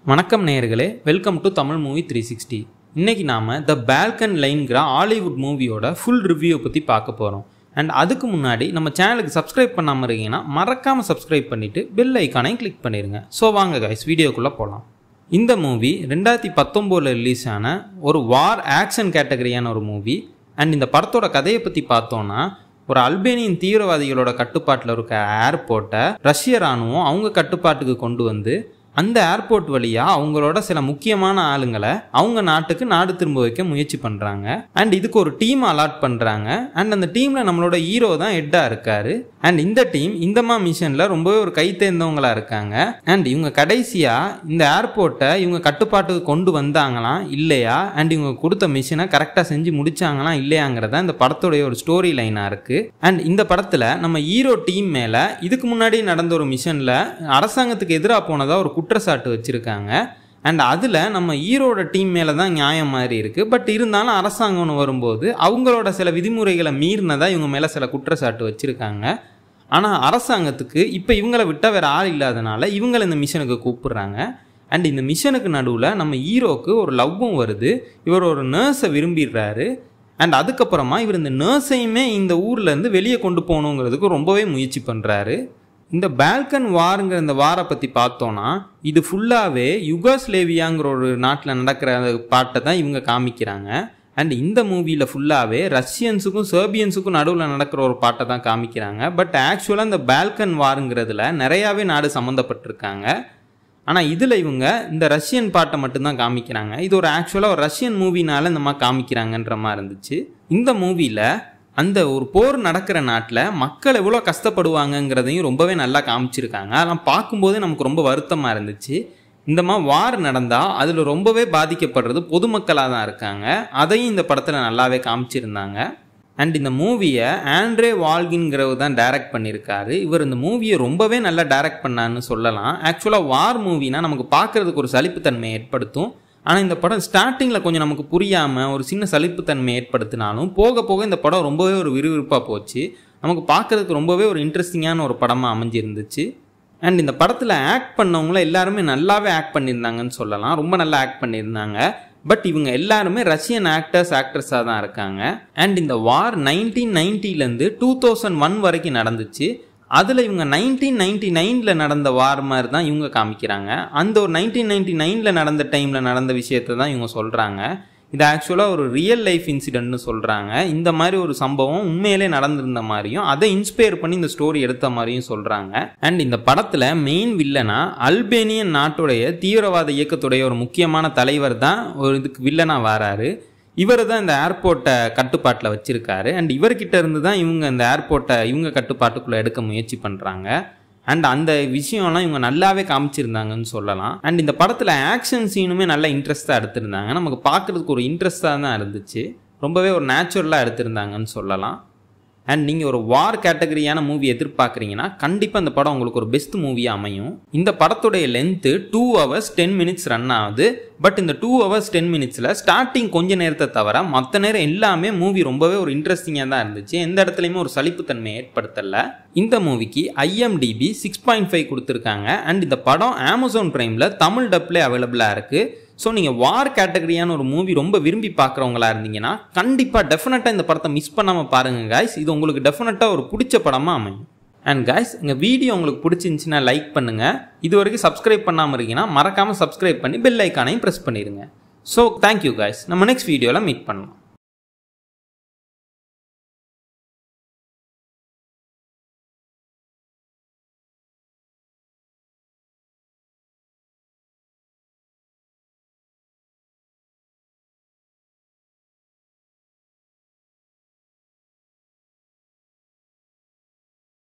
வணக்கம் நேயர்களே welcome to Tamil movie three sixty இன்னைக்கு நாம த பேல்கன் லைன்கிற ஹாலிவுட் மூவியோட ஃபுல் ரிவ்யூ பற்றி பார்க்க போகிறோம் அண்ட் அதுக்கு முன்னாடி நம்ம சேனலுக்கு சப்ஸ்கிரைப் பண்ணாமல் இருக்கீங்கன்னா மறக்காமல் சப்ஸ்கிரைப் பண்ணிவிட்டு பெல் ஐக்கானையும் கிளிக் பண்ணிடுங்க ஸோ வாங்க கைஸ் வீடியோக்குள்ளே போகலாம் இந்த மூவி ரெண்டாயிரத்தி பத்தொம்போதில் ரிலீஸ் ஆன ஒரு வார் ஆக்ஷன் கேட்டகரியான ஒரு மூவி அண்ட் இந்த படத்தோட கதையை பற்றி பார்த்தோன்னா ஒரு அல்பேனியன் தீவிரவாதிகளோட கட்டுப்பாட்டில் இருக்க ஏர்போர்ட்டை ரஷ்ய ராணுவம் அவங்க கட்டுப்பாட்டுக்கு கொண்டு வந்து அந்த ஏர்போர்ட் வழியாக அவங்களோட சில முக்கியமான ஆளுங்களை அவங்க நாட்டுக்கு நாடு திரும்ப வைக்க முயற்சி பண்ணுறாங்க அண்ட் இதுக்கு ஒரு டீம் அலாட் பண்ணுறாங்க அண்ட் அந்த டீமில் நம்மளோட ஹீரோ தான் ஹெட்டாக இருக்காரு அண்ட் இந்த டீம் இந்தமா மிஷனில் ரொம்பவே ஒரு கை தேர்ந்தவங்களா இருக்காங்க அண்ட் இவங்க கடைசியாக இந்த ஏர்போர்ட்டை இவங்க கட்டுப்பாட்டுக்கு கொண்டு வந்தாங்களாம் இல்லையா அண்ட் இவங்க கொடுத்த மிஷனை கரெக்டாக செஞ்சு முடிச்சாங்களா இல்லையாங்கிறத இந்த படத்துடைய ஒரு ஸ்டோரி லைனாக இருக்குது அண்ட் இந்த படத்தில் நம்ம ஹீரோ டீம் மேலே இதுக்கு முன்னாடி நடந்த ஒரு மிஷனில் அரசாங்கத்துக்கு எதிராக போனதாக ஒரு குற்றச்சாட்டு வச்சுருக்காங்க அண்ட் அதில் நம்ம ஈரோட டீம் மேலே தான் நியாயம் மாதிரி இருக்குது பட் இருந்தாலும் அரசாங்கம்னு வரும்போது அவங்களோட சில விதிமுறைகளை மீறினதாக இவங்க மேலே சில குற்றச்சாட்டு வச்சுருக்காங்க ஆனால் அரசாங்கத்துக்கு இப்போ இவங்கள விட்டால் வேறு ஆள் இல்லாதனால இவங்களை இந்த மிஷனுக்கு கூப்பிடுறாங்க அண்ட் இந்த மிஷனுக்கு நடுவில் நம்ம ஹீரோக்கு ஒரு லவ்வும் வருது இவர் ஒரு நர்ஸை விரும்பிடுறாரு அண்ட் அதுக்கப்புறமா இவர் இந்த நர்ஸையுமே இந்த ஊர்லேருந்து வெளியே கொண்டு போகணுங்கிறதுக்கு ரொம்பவே முயற்சி பண்ணுறாரு இந்த பால்கன் வாருங்கிற இந்த வாரை பற்றி பார்த்தோன்னா இது ஃபுல்லாகவே யுகோஸ்லேவியாங்கிற ஒரு நாட்டில் நடக்கிற பாட்டை தான் இவங்க காமிக்கிறாங்க அண்ட் இந்த மூவியில் ஃபுல்லாகவே ரஷ்யன்ஸுக்கும் சர்பியன்ஸுக்கும் நடுவில் நடக்கிற ஒரு பாட்டை தான் காமிக்கிறாங்க பட் ஆக்சுவலாக இந்த பால்கன் வாருங்கிறதுல நிறையாவே நாடு சம்மந்தப்பட்டிருக்காங்க ஆனால் இதில் இவங்க இந்த ரஷ்யன் பாட்டை மட்டும்தான் காமிக்கிறாங்க இது ஒரு ஆக்சுவலாக ஒரு ரஷ்யன் மூவினால இந்த மாதிரி காமிக்கிறாங்கன்ற மாதிரி இருந்துச்சு இந்த மூவியில் அந்த ஒரு போர் நடக்கிற நாட்டில் மக்கள் எவ்வளோ கஷ்டப்படுவாங்கங்கிறதையும் ரொம்பவே நல்லா காமிச்சிருக்காங்க அதெல்லாம் பார்க்கும்போதே நமக்கு ரொம்ப வருத்தமாக இருந்துச்சு இந்த மாதிரி வார் நடந்தால் அதில் ரொம்பவே பாதிக்கப்படுறது பொதுமக்களாக தான் இருக்காங்க அதையும் இந்த படத்தில் நல்லாவே காமிச்சிருந்தாங்க அண்ட் இந்த மூவியை ஆண்ட்ரே வால்கின்கிறவர் தான் டைரக்ட் பண்ணியிருக்காரு இவர் இந்த மூவியை ரொம்பவே நல்லா டைரக்ட் பண்ணான்னு சொல்லலாம் ஆக்சுவலாக வார் மூவினா நமக்கு பார்க்குறதுக்கு ஒரு சலிப்புத்தன்மை ஏற்படுத்தும் ஆனால் இந்த படம் ஸ்டார்டிங்கில் கொஞ்சம் நமக்கு புரியாமல் ஒரு சின்ன சலிப்புத்தன்மை ஏற்படுத்தினாலும் போக போக இந்த படம் ரொம்பவே ஒரு விறுவிறுப்பாக போச்சு நமக்கு பார்க்குறதுக்கு ரொம்பவே ஒரு இன்ட்ரெஸ்டிங்கான ஒரு படமாக அமைஞ்சிருந்துச்சு அண்ட் இந்த படத்தில் ஆக்ட் பண்ணவங்கள எல்லாருமே நல்லாவே ஆக்ட் பண்ணியிருந்தாங்கன்னு சொல்லலாம் ரொம்ப நல்லா ஆக்ட் பண்ணியிருந்தாங்க பட் இவங்க எல்லாருமே ரஷ்யன் ஆக்டர்ஸ் ஆக்ட்ரஸாக தான் இருக்காங்க அண்ட் இந்த வார் நைன்டீன் நைன்ட்டிலேருந்து டூ தௌசண்ட் ஒன் வரைக்கும் நடந்துச்சு அதில் இவங்க நைன்டீன் நைன்டி நைனில் நடந்த வார் மாதிரி தான் இவங்க காமிக்கிறாங்க அந்த ஒரு நைன்டீன் நைன்டி நைனில் நடந்த டைமில் நடந்த விஷயத்த தான் இவங்க சொல்கிறாங்க இது ஆக்சுவலாக ஒரு ரியல் லைஃப் இன்சிடென்ட்னு சொல்கிறாங்க இந்த மாதிரி ஒரு சம்பவம் உண்மையிலே நடந்திருந்த மாதிரியும் அதை இன்ஸ்பயர் பண்ணி இந்த ஸ்டோரி எடுத்த மாதிரியும் சொல்கிறாங்க அண்ட் இந்த படத்தில் மெயின் வில்லனா அல்பேனியன் நாட்டுடைய தீவிரவாத இயக்கத்துடைய ஒரு முக்கியமான தலைவர் தான் ஒரு இதுக்கு வில்லனாக வராரு இவர் தான் இந்த ஏர்போர்ட்டை கட்டுப்பாட்டில் வச்சுருக்காரு அண்ட் இவர்கிட்ட இருந்து தான் இவங்க இந்த ஏர்போர்ட்டை இவங்க கட்டுப்பாட்டுக்குள்ளே எடுக்க முயற்சி பண்ணுறாங்க அண்ட் அந்த விஷயம்லாம் இவங்க நல்லாவே காமிச்சிருந்தாங்கன்னு சொல்லலாம் அண்ட் இந்த படத்தில் ஆக்ஷன் சீனுமே நல்லா இன்ட்ரெஸ்ட்டாக எடுத்திருந்தாங்க நமக்கு பார்க்குறதுக்கு ஒரு இன்ட்ரெஸ்ட்டாக தான் இருந்துச்சு ரொம்பவே ஒரு நேச்சுரலாக எடுத்திருந்தாங்கன்னு சொல்லலாம் அண்ட் நீங்கள் ஒரு வார் கேட்டகரியான மூவி எதிர்பார்க்குறீங்கன்னா கண்டிப்பாக இந்த படம் உங்களுக்கு ஒரு பெஸ்ட் மூவியாக அமையும் இந்த படத்துடைய length two hours ten minutes run ஆகுது பட் இந்த டூ ஹவர்ஸ் டென் மினிட்ஸில் ஸ்டார்டிங் கொஞ்ச நேரத்தை தவிர மற்ற நேரம் எல்லாமே மூவி ரொம்பவே ஒரு இன்ட்ரெஸ்டிங்காக தான் இருந்துச்சு எந்த இடத்துலையுமே ஒரு சலிப்புத்தன்மை ஏற்படுத்தலை இந்த மூவிக்கு ஐஎம்டிபி சிக்ஸ் பாயிண்ட் ஃபைவ் கொடுத்துருக்காங்க அண்ட் இந்த படம் அமேசான் ப்ரைமில் தமிழ் டப்லே அவைலபிளாக இருக்குது ஸோ நீங்கள் வார் கேட்டகரியான ஒரு மூவி ரொம்ப விரும்பி பார்க்குறவங்களா இருந்தீங்கன்னா கண்டிப்பாக டெஃபினட்டாக இந்த படத்தை மிஸ் பண்ணாமல் பாருங்கள் காய்ஸ் இது உங்களுக்கு டெஃபினட்டாக ஒரு பிடிச்ச படமாக அமையும் அண்ட் காய்ஸ் எங்கள் வீடியோ உங்களுக்கு பிடிச்சிருந்துச்சின்னா லைக் பண்ணுங்கள் இது வரைக்கும் சப்ஸ்கிரைப் பண்ணாமல் இருக்கீங்கன்னா மறக்காமல் சப்ஸ்கிரைப் பண்ணி பெல் ஐக்கானையும் ப்ரெஸ் பண்ணிடுங்க ஸோ தேங்க்யூ காய்ஸ் நம்ம நெக்ஸ்ட் வீடியோவில் மீட் பண்ணலாம்